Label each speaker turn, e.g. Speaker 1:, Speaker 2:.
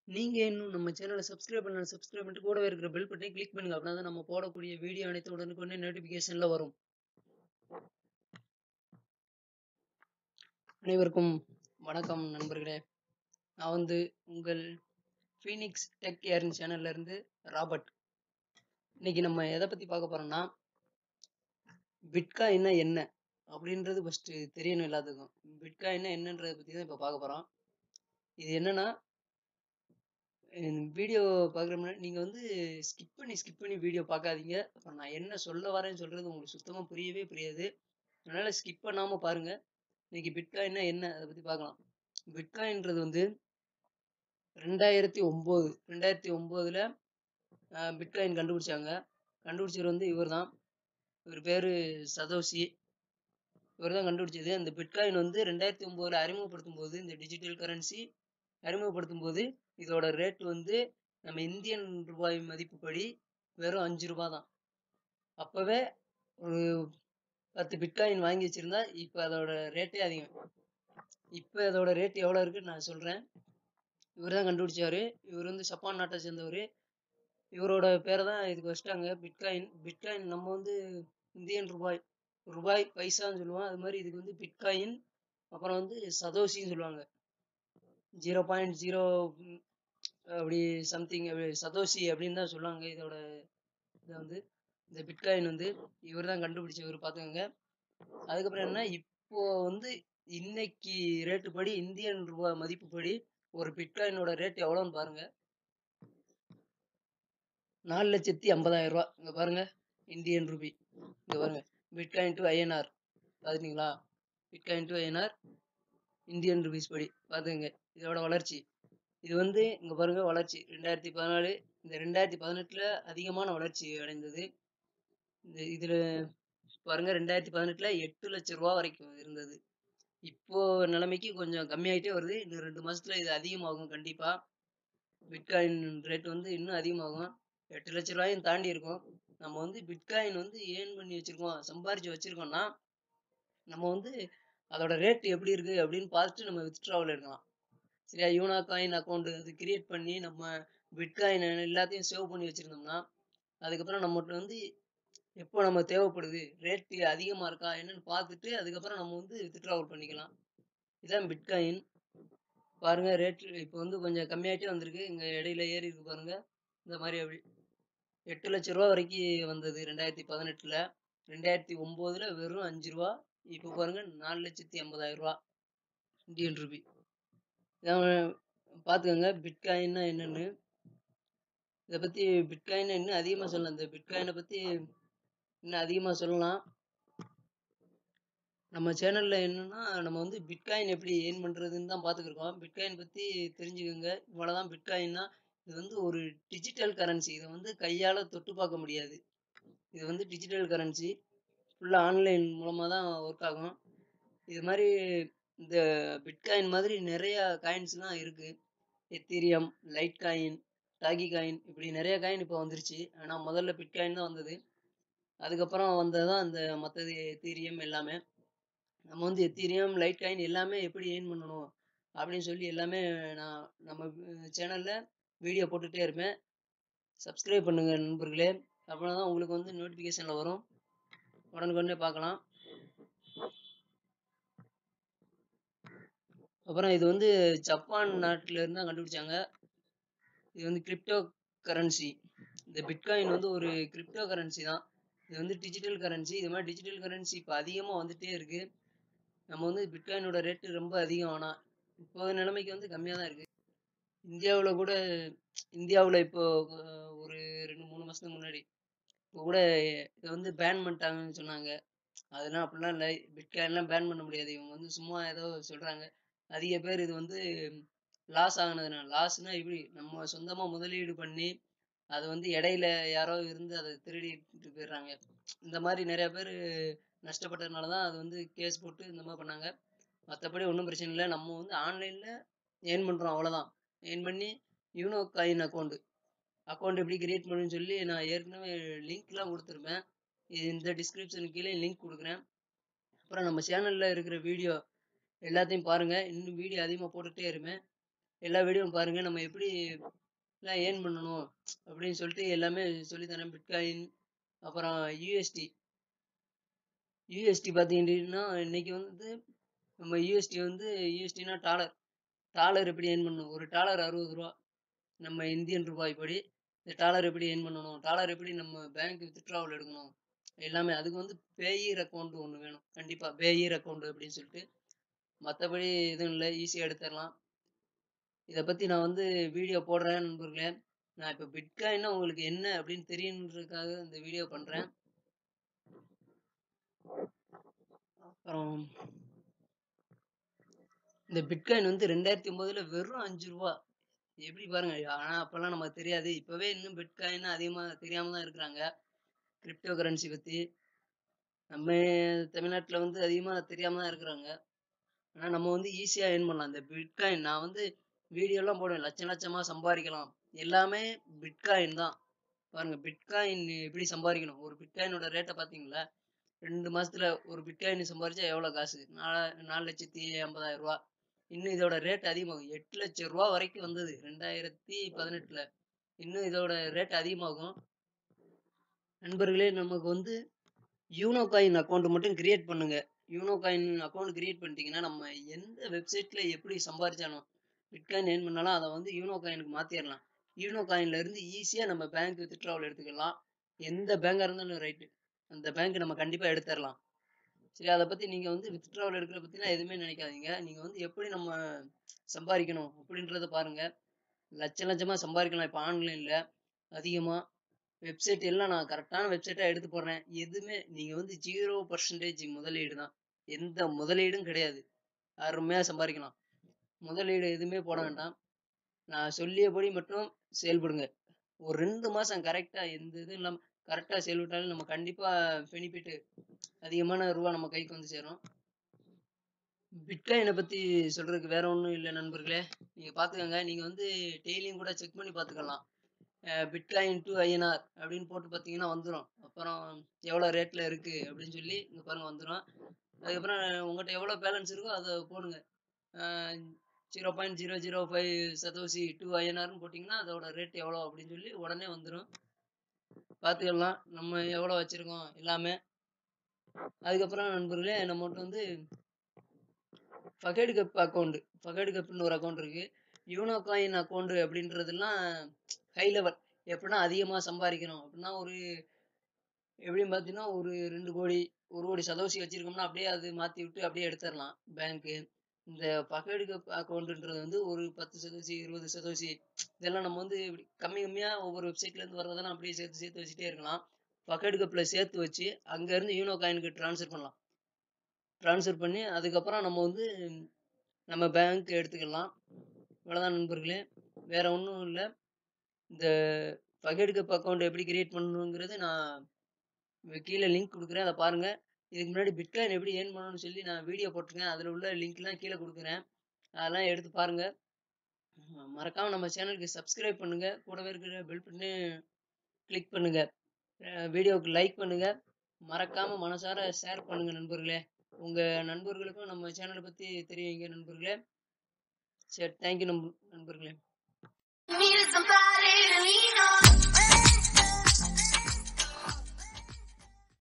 Speaker 1: நீங்க இன்னும் நம்ம சேனல சப்ஸ்கிரைப் பண்ணல சப்ஸ்கிரைப் பண்ணிட்டு கூடவே இருக்கிற பெல் பட்டனையும் கிளிக் பண்ணுங்க. அப்படின்னா தான் நம்ம போடக்கூடிய வீடியோ அனைத்தும் உடனுக்குடனே நோட்டிஃபிகேஷன்ல வரும். அனைவருக்கும் வணக்கம் நண்பர்களே. நான் வந்து உங்கள் ஃபீனிக்ஸ் டெக் கேர்ன் சேனல்ல இருந்து ராபர்ட். இன்னைக்கு நம்ம எத பத்தி பார்க்க போறோம்னா, பிட்காயின்னா என்ன? அப்படின்றது ஃபர்ஸ்ட் தெரியணும் எல்லாத்துக்கும். பிட்காயின்னா என்னன்றத பத்தி தான் இப்ப பார்க்க போறோம். இது என்னன்னா, வீடியோ பார்க்குற முன்னாடி நீங்க வந்து ஸ்கிப் பண்ணி ஸ்கிப் பண்ணி வீடியோ பார்க்காதீங்க. அப்புறம் நான் என்ன சொல்ல வரேன்னு சொல்றது உங்களுக்கு சுத்தமா புரியவே புரியாது. அதனால ஸ்கிப் பண்ணாம பாருங்க. இன்னைக்கு பிட்காயின்னா என்ன? அத பத்தி பார்க்கலாம். பிட்காயின்றது வந்து 2009 2009ல அ பிட்காயின் கண்டுபிடிச்சாங்க. கண்டுபிடிச்சவர் வந்து இவர்தான். இவர் பேரு சதோஷி. இவர் தான் கண்டுபிடிச்சது. அந்த பிட்காயின் வந்து 2009ல அறிமுகப்படுத்தும்போது இந்த டிஜிட்டல் கரன்சி அறிமுகப்படுத்தும்போது இதோட ரேட் வந்து நம்ம இந்தியன் ரூபாய் மதிப்புப்படி வெறும் ரூ. 5 தான். அப்பவே ஒரு 10 பிட்காயின் வாங்கி வச்சிருந்தா, இப்ப அதோட ரேட்டே அதிகம். இப்ப அதோட ரேட் எவ்வளோ இருக்குன்னு நான் சொல்றேன். இவர் தான் கண்டுபிடிச்சாரு. இவர் வந்து ஜப்பான் நாட்ட சேர்ந்தவரு. இவரோட பேர தான் இதுக்கு வச்சுட்டாங்க பிட்காயின். பிட்காயின் நம்ம வந்து இந்தியன் ரூபாய் ரூபாய் பைசான்னு சொல்லுவோம். அது மாரி இதுக்கு வந்து பிட்காயின் அப்புறம் வந்து சதோஷின்னு சொல்லுவாங்க. 0.0 ம் அப்படி சம்திங் அப்படி சதோஷி அப்படின்னு தான் சொல்லுவாங்க. இதோட இத வந்து இந்த பிட்காயின் வந்து இவர் தான் கண்டுபிடிச்சவரு பார்த்துக்கோங்க. அதுக்கப்புறம் என்னன்னா, இப்போ வந்து இன்னைக்கு ரேட்டு படி இந்தியன் ரூபாய் மதிப்புப்படி ஒரு பிட்காயினோட ரேட் எவ்வளோன்னு பாருங்க. ரூ. 4,50,000 இங்க பாருங்க. Indian rupee. இங்க பாருங்க. பிட்காயின் டூ ஐஎன்ஆர் பார்த்துட்டீங்களா? Bitcoin to INR Indian rupees படி பார்த்துக்கங்க. இதோட வளர்ச்சி. இது வந்து இங்க பாருங்க வளர்ச்சி 2014 இந்த 2018ல அதிகமான வளர்ச்சி அடைந்தது. இந்த இதுல பாருங்க 2018ல ரூ. 8,00,000 வரைக்கும் இருந்தது. இப்போ நிலைமைக்கு கொஞ்சம் கம்மியாயிட்டே வருது. இன்னும் 2 மாசத்துல இது அதிகமாகும் கண்டிப்பா. பிட்காயின் ரேட் வந்து இன்னும் அதிகமாகும். ரூ. 8,00,000 தாண்டி இருக்கும். நம்ம வந்து பிட்காயின் வந்து ஏர்ன் பண்ணி வச்சிருக்கோம், சம்பாரிச்சு வச்சிருக்கோம்னா, நம்ம வந்து அதோட ரேட் எப்படி இருக்கு அப்படின்னு பார்த்துட்டு நம்ம வித்ட்ராவல் எடுக்கலாம். சரியா? யூனோ காயின் அக்கவுண்ட் அது கிரியேட் பண்ணி நம்ம பிட்காயின் எல்லாத்தையும் சேவ் பண்ணி வச்சிருந்தோம்னா, அதுக்கப்புறம் நம்மட்ட வந்து எப்போ நமக்கு தேவைப்படுது, ரேட் அதிகமா இருக்கா என்னன்னு பார்த்துட்டு அதுக்கப்புறம் நம்ம வந்து வித்ட்ராவல் பண்ணிக்கலாம். இதான் பிட்காயின். பாருங்க ரேட் இப்போ வந்து கொஞ்சம் கம்மியாயிட்டே வந்திருக்கு. இங்க இடையில ஏறி இருக்கு பாருங்க. இந்த மாரி அப்படி ரூ. 8,00,000 வரைக்கும் வந்தது 2018ல. 2009ல வெறும் ரூ. 5 இப்போ பாருங்க ரூ. 4,50,000 இந்தியன் ரூபி. இதான் பார்த்துக்கோங்க பிட்காயின்னா என்னன்னு. இத பத்தி பிட்காயின்னா இன்னும் அதிகமா சொல்லலாம். இந்த பிட்காயின பத்தி இன்னும் அதிகமா சொல்லலாம். நம்ம சேனல்ல என்னன்னா, நம்ம வந்து பிட்காயின் எப்படி ஏர்ன் பண்றதுன்னு தான் பார்த்துக்கிருக்கோம். பிட்காயின் பத்தி தெரிஞ்சுக்கங்க. இவ்வளோதான் பிட்காயின்னா, இது வந்து ஒரு டிஜிட்டல் கரன்சி. இத வந்து கையால தொட்டு பார்க்க முடியாது. இது வந்து டிஜிட்டல் கரன்சி. ஃபுல்லா ஆன்லைன் மூலமா தான் ஒர்க் ஆகும். இது மாரி இந்த பிட்காயின் மாதிரி நெறைய காயின்ஸ்லாம் இருக்கு. Ethereum, litecoin, dogecoin இப்படி நெறைய காயின் இப்போ வந்துருச்சு. ஆனா முதல்ல பிட்காயின் தான் வந்தது. அதுக்கப்புறம் வந்தது தான் இந்த மத்தது எத்தீரியம் எல்லாமே. நம்ம வந்து எத்தீரியம், லைட் காயின் எல்லாமே எப்படி ஏர்ன் பண்ணணும் அப்படின்னு சொல்லி எல்லாமே நான் நம்ம சேனல்ல வீடியோ போட்டுட்டே இருப்பேன். சப்ஸ்கிரைப் பண்ணுங்க நண்பர்களே. அப்பனா தான் உங்களுக்கு வந்து நோட்டிஃபிகேஷன்ல வரும். உடனுக்குடனே பார்க்கலாம். அப்புறம் இது வந்து ஜப்பான் நாட்டுல இருந்து தான் கண்டுபிடிச்சாங்க. இது வந்து கிரிப்டோ கரன்சி. இந்த பிட்காயின் வந்து ஒரு கிரிப்டோ கரன்சி தான். இது வந்து டிஜிட்டல் கரன்சி. இது மாரி டிஜிட்டல் கரன்சி இப்ப அதிகமா வந்துட்டே இருக்கு. நம்ம வந்து பிட்காயினோட ரேட் ரொம்ப அதிகம் ஆனா. இப்போ நிலைமைக்கு வந்து கம்மியா தான் இருக்கு. இந்தியாவுல கூட இந்தியாவுல இப்போ ஒரு 2, 3 மாசத்துக்கு முன்னாடி இப்போ கூட இத வந்து பேன் பண்ணிட்டாங்கன்னு சொன்னாங்க. அதெல்லாம் அப்படிலாம் இல்ல. பிட்காயின்லாம் பேன் பண்ண முடியாது. இவங்க வந்து சும்மா ஏதோ சொல்றாங்க. அதிக பேர் இது வந்து லாஸ் ஆகுனதுனால லாஸ்னா எப்படி? நம்ம சொந்தமா முதலீடு பண்ணி, அது வந்து இடையில யாரோ இருந்து அத திருடிட்டு போயிடுறாங்க. இந்த மாரி நெறைய பேரு நஷ்டப்பட்டதுனால தான் அது வந்து கேஸ் போட்டு இந்த மாரி பண்ணாங்க. மத்தபடி ஒண்ணும் பிரச்சனை இல்ல. நம்ம வந்து ஆன்லைன்ல ஏர்ன் பண்றோம் அவ்வளோதான். ஏர்ன் பண்ணி யூனோ காயின் அக்கவுண்ட் அக்கவுண்ட் எப்படி கிரியேட் பண்ணணும்னு சொல்லி நான் ஏற்கனவே லிங்க்லாம் குடுத்துருப்பேன். இந்த டிஸ்கிரிப்ஷன் கீழ லிங்க் குடுக்குறேன். அப்புறம் நம்ம சேனல்ல இருக்கிற வீடியோ எல்லாத்தையும் பாருங்க. இன்னும் வீடியோ அதிகமா போட்டுட்டே இருப்பேன். எல்லா வீடியோவும் பாருங்க நம்ம எப்படி எல்லாம் ஏர்ன் பண்ணணும் அப்படின்னு சொல்லிட்டு எல்லாமே சொல்லி தரேன் பிட்காயின் அப்புறம் யூஎஸ்டி யூஎஸ்டி பார்த்தீங்கன்னா இன்னைக்கு வந்து நம்ம யூஎஸ்டி வந்து யூஎஸ்டினா டாலர் டாலர் எப்படி ஏர்ன் பண்ணணும் ஒரு டாலர் அறுபது ரூபா நம்ம இந்தியன் ரூபாய் படி இந்த டாலர் எப்படி ஏர்ன் பண்ணணும் டாலர் எப்படி நம்ம பேங்க் வித்ட்ராவல் எடுக்கணும் எல்லாமே அதுக்கு வந்து பேயர் அக்கௌண்ட் ஒன்று வேணும் கண்டிப்பாக பேயர் அக்கௌண்ட் அப்படின்னு சொல்லிட்டு மற்றபடி எதுவும் இல்லை ஈஸியாக எடுத்துடலாம் இதை பற்றி நான் வந்து வீடியோ போடுறேன் நண்பர்களே நான் இப்போ பிட்காயின்னா உங்களுக்கு என்ன அப்படின்னு தெரியணுன்றதுக்காக இந்த வீடியோ பண்ணுறேன் அப்புறம் இந்த பிட்காயின் வந்து ரெண்டாயிரத்தி ஒன்பதுல வெறும் அஞ்சு ரூபா எப்படி பாருங்க ஆனா அப்பெல்லாம் நமக்கு தெரியாது இப்பவே இன்னும் பிட்காயின் அதிகமா தெரியாம தான் இருக்கிறாங்க கிரிப்டோ கரன்சி பத்தி நம்ம தமிழ்நாட்டுல வந்து அதிகமா தெரியாம தான் இருக்கிறாங்க ஆனா நம்ம வந்து ஈஸியா ஏர்ன் பண்ணலாம் இந்த பிட்காயின் நான் வந்து வீடியோ எல்லாம் போடுவேன் லட்சம் லட்சமா சம்பாதிக்கலாம் எல்லாமே பிட்காயின் தான் பாருங்க பிட்காயின் எப்படி சம்பாதிக்கணும் ஒரு பிட்காயினோட ரேட்டை பாத்தீங்களா ரெண்டு மாசத்துல ஒரு பிட்காயின் சம்பாதிச்சா எவ்வளவு காசு நாலு நாலு லட்சத்தி ஐம்பதாயிரம் ரூபா இன்னும் இதோட ரேட் அதிகமாகும் எட்டு லட்சம் ரூபா வரைக்கும் வந்தது ரெண்டாயிரத்தி பதினெட்டுல இன்னும் இதோட ரேட் அதிகமாகும் நண்பர்களே நமக்கு வந்து யூனோ காயின் அக்கௌண்ட் மட்டும் கிரியேட் பண்ணுங்க யூனோ காயின் அக்கௌண்ட் கிரியேட் பண்ணிட்டீங்கன்னா நம்ம எந்த வெப்சைட்ல எப்படி சம்பாதிச்சாலும் பிட்காயின் ஏர்ன் பண்ணாலும் அதை வந்து யூனோ காயினுக்கு மாத்திரலாம் யூனோ காயின்ல இருந்து ஈஸியா நம்ம பேங்க் வித்ட்ராவல் எடுத்துக்கலாம் எந்த பேங்கா இருந்தாலும் ரைட்டு அந்த பேங்க் நம்ம கண்டிப்பா எடுத்துடலாம் சரி அதை பத்தி நீங்க வந்து வித்ட்ராவல் எடுக்கிற பத்திலாம் எதுவுமே நினைக்காதீங்க நீங்க வந்து எப்படி நம்ம சம்பாதிக்கணும் அப்படின்றத பாருங்க லட்சம் லட்சமா சம்பாதிக்கலாம் இப்போ ஆன்லைன்ல அதிகமா வெப்சைட் எல்லாம் நான் கரெக்டான வெப்சைட்டா எடுத்து போடுறேன் எதுவுமே நீங்க வந்து ஜீரோ பர்சன்டேஜ் முதலீடு தான் எந்த முதலீடும் கிடையாது அருமையா சம்பாதிக்கலாம் முதலீடு எதுவுமே போட வேண்டாம் நான் சொல்லியபடி மட்டும் செயல்படுங்க ஒரு ரெண்டு மாசம் கரெக்டா எந்த இதுவும் இல்லாம கரெக்டா செயல்பட்டாலும் நம்ம கண்டிப்பா பெனிஃபிட் அதிகமான ரூபா நம்ம கைக்கு வந்து சேரும் பிட்காயினை பத்தி சொல்றதுக்கு வேற ஒன்றும் இல்லை நண்பர்களே நீங்க பாத்துக்கோங்க நீங்க வந்து டெய்லியும் கூட செக் பண்ணி பாத்துக்கலாம் பிட்காயின் டு ஐஎன்ஆர் அப்படின்னு போட்டு பார்த்தீங்கன்னா வந்துடும் அப்புறம் எவ்வளோ ரேட்டில் இருக்குது அப்படின்னு சொல்லி இங்கே பாருங்கள் வந்துடும் அதுக்கப்புறம் உங்கள்கிட்ட எவ்வளோ பேலன்ஸ் இருக்கோ அதை போடுங்க zero point zero zero five satoshi to ஐஎன்ஆர்னு போட்டிங்கன்னா அதோட ரேட் எவ்வளோ அப்படின்னு சொல்லி உடனே வந்துடும் பார்த்துக்கலாம் நம்ம எவ்வளோ வச்சுருக்கோம் எல்லாமே அதுக்கப்புறம் நண்பர்களே நம்மகிட்ட வந்து ஃபகேடு கப் அக்கௌண்ட் ஃபகேடு கப்னு ஒரு அக்கௌண்ட் இருக்குது யூனோ காயின் அக்கௌண்ட் அப்படின்றதெல்லாம் ஹை லெவல் எப்படின்னா அதிகமாக சம்பாதிக்கணும் அப்படின்னா ஒரு எப்படின்னு பார்த்தீங்கன்னா ஒரு ரெண்டு கோடி ஒரு கோடி சதோசி வச்சிருக்கோம்னா அப்படியே அது மாற்றி விட்டு அப்படியே எடுத்துடலாம் பேங்க்கு இந்த பகேடு கப் அக்கௌண்ட்ன்றது வந்து ஒரு பத்து சதோசி இருபது சதோசி இதெல்லாம் நம்ம வந்து இப்படி கம்மி கம்மியாக ஒவ்வொரு வெப்சைட்லேருந்து வர்றதெல்லாம் அப்படியே சேர்த்து சேர்த்து வச்சுட்டே இருக்கலாம் பகேடு கப்பில் சேர்த்து வச்சு அங்கேருந்து யூனோ காயினுக்கு ட்ரான்ஸ்ஃபர் பண்ணலாம் ட்ரான்ஸ்ஃபர் பண்ணி அதுக்கப்புறம் நம்ம வந்து நம்ம பேங்க் எடுத்துக்கலாம் இவ்வளோதான் நண்பர்களே வேற ஒன்றும் இல்லை இந்த பகேடு கப் அக்கௌண்ட் எப்படி கிரியேட் பண்ணணுங்கிறது நான் கீழே லிங்க் கொடுக்குறேன் அதை பாருங்க இதுக்கு முன்னாடி பிட்காயின் எப்படி ஏர்ன் பண்ணணும்னு சொல்லி நான் வீடியோ போட்டிருக்கேன் அதில் உள்ள லிங்க்லாம் கீழே கொடுக்குறேன் அதெல்லாம் எடுத்து பாருங்க மறக்காம நம்ம சேனலுக்கு சப்ஸ்கிரைப் பண்ணுங்க கூடவே இருக்கிற பெல் பண்ணி கிளிக் பண்ணுங்க வீடியோவுக்கு லைக் பண்ணுங்க மறக்காம மனசார ஷேர் பண்ணுங்க நண்பர்களே உங்க நண்பர்களுக்கும் நம்ம சேனலை பத்தி தெரியுங்க நண்பர்களே சரி தேங்க்யூ நண்பர்களே
Speaker 2: Need somebody to lean on.